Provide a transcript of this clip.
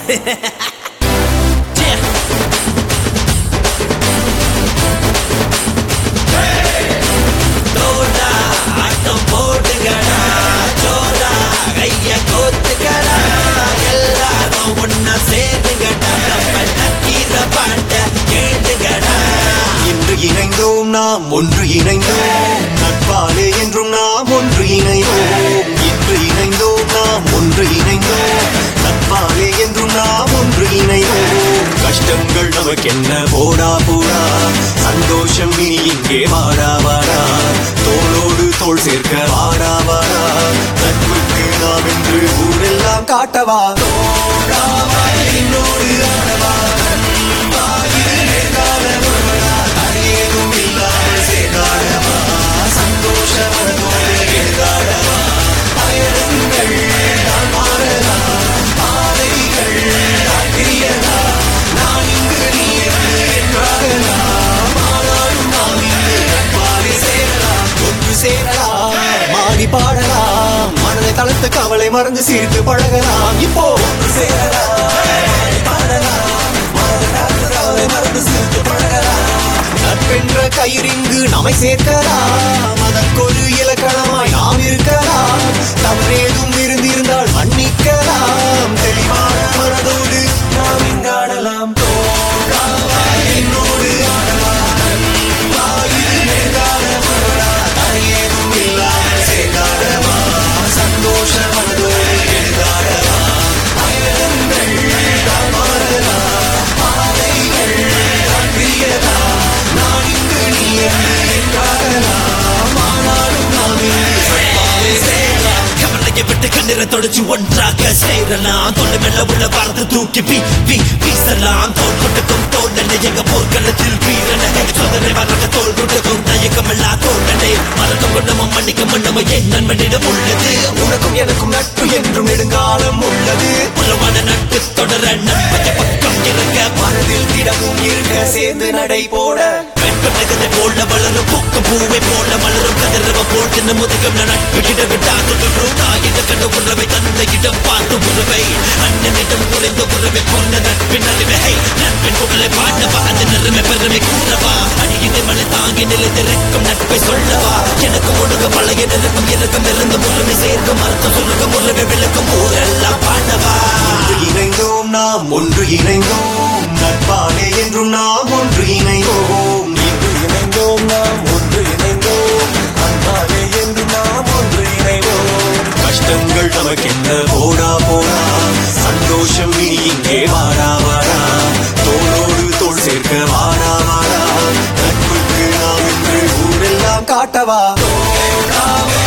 Yeah. தோடா, ஆட்டம் போடுங்கடா, ஜோரா, கைய கோத்துக்கடா, எல்லாரும் ஒண்ணா சேருங்கடா, நம்ம நக்கீர பாட்ட கேளுங்கடா. இன்று இணைந்தோம் நாம் ஒன்று இணைந்தோம் நட்பாலே என்றும் நாம் ஒன்று இணைவோம் இன்று இணைந்தோம் நாம் ஒன்று இணைந்தோம் நட்பாலே என்றும் நாம் ஒன்று இணைவோம் கஷ்டங்கள் நமக்கென்ன போடா போடா சந்தோஷம் இனி இங்கே வாடா வாடா தோளோடு தோள் சேர்க்க வாடா வாடா நட்புக்கு நாம் என்று ஊரெல்லாம் காட்டவா தோடா வா, என்னோடு ஆடவா நண்பா, இது நேர்கால ஒருவரா, தடையேதும் இல்லாமல் சேர்ந்தாடவா சந்தோஷமனதோடு எழுதாடவா பயணங்கள் நான் மாறலாம் பாதைகள் நான் பிரியலாம் நான் இங்கு நீ என்று என்றாகலாம் ஆனாலும் நாம் இங்கு நட்பாலே சேரலாம் ஒன்று சேரலாம் மாடி பாடலாம் மனதை தளர்த்து கவலை மறந்து சிரித்து பழகலாம் இப்போ ஒன்று சேரலாம் மாடி பாடலாம் மனதை தளர்த்து கவலை மறந்து சிரித்து பழகலாம் நட்பென்ற கயிறிங்கு நம்மை சேர்க்கலாம் அதற்கொரு இலக்கணமாய் நாம் இருக்கலாம் தவறேதும் இருந்திருந்தால் மன்னிக்கலாம் தெளிவான மனதோடு நாம் இங்காடலாம் தோழா, என்னோடு ஆடலாம் நண்பா, இது நேர்கால மனோடா, தடையேதும் இல்லாமல் சேர்ந்தாடவா சந்தோஷ மனதோடு எழுதாடவா பயணங்கள் நாம் மாறலாம் பாதைகள் நான் பிரியலாம் நான் இங்கு நீ என்று என்றாகலாம் ஆனாலும் நாம் இங்கு சட்பாலே சேரலாம் கவலையை விட்டு கண்ணீரை தொடச்சு ஒன்றாக சேரலாம் தொல்லை மெல்ல உள்ள வார்த்தை தூக்கி வீ வீ வீசலாம் தோல் கொட்டுக்கும் தோழனை எங்க போர்க்களத்தில் வீரனை சோதனை வரக தோல் கொட்டுக்கும் தயக்கமில்லா தோழனை மறக்க கொண்டமும் மன்னிக்க மன்னமும் என் நண்பனிடம் உள்ளது உனக்கும் எனக்கும் நட்பு என்றும் நெடுங்காலம் உள்ளது உள்ளமான நட்பு தொடர நட்பத்தை பக்கம் இருக்க மனதில் திடமும் இருக்க சேர்ந்து நடை போட வெண்பட்டகத்தை போல வளரும் பூக்கும் பூவை போல மலரும் கதிரவ போல் சின்ன முதுகம் நட்பு இடவிட்டாக தாயிட கண்ட உறவை தந்த இடம் பார்த்து உறவை அண்ணனிடம் குறைந்த உறவை கொண்ட நட்பின் அறிவை நட்பின் புகழை பாடவா அந்த நிறமை பெருமை கூறவா அடியினை மலை தாங்கி நிலைத்திருக்கும் நட்பை சொல்லவா எனக்கு ஒழுக பழைய நெருக்கம் இறக்கம் இருந்து முழுமை சேர்க்கும் அர்த்தம் சொல்லுக உறவை விளக்கும் ஊரெல்லாம் பாடவா ஒன்று இணைந்தோம் நாம் ஒன்று இணைந்தோம் நட்பாலே என்றும் நாம் ஒன்று இணைந்தோம் இன்று இணைந்தோம் நாம் ஒன்று இணைந்தோம் நட்பாலே என்றும் நாம் ஒன்று இணைந்தோம் கஷ்டங்கள் நமக்கென்ன போடா போடா சந்தோஷம் இனி இங்கே வாடா வாடா தோளோடு தோள் சேர்க்க வாடா வாடா நட்புக்கு நாம் என்று ஊரெல்லாம் காட்டவா தோடா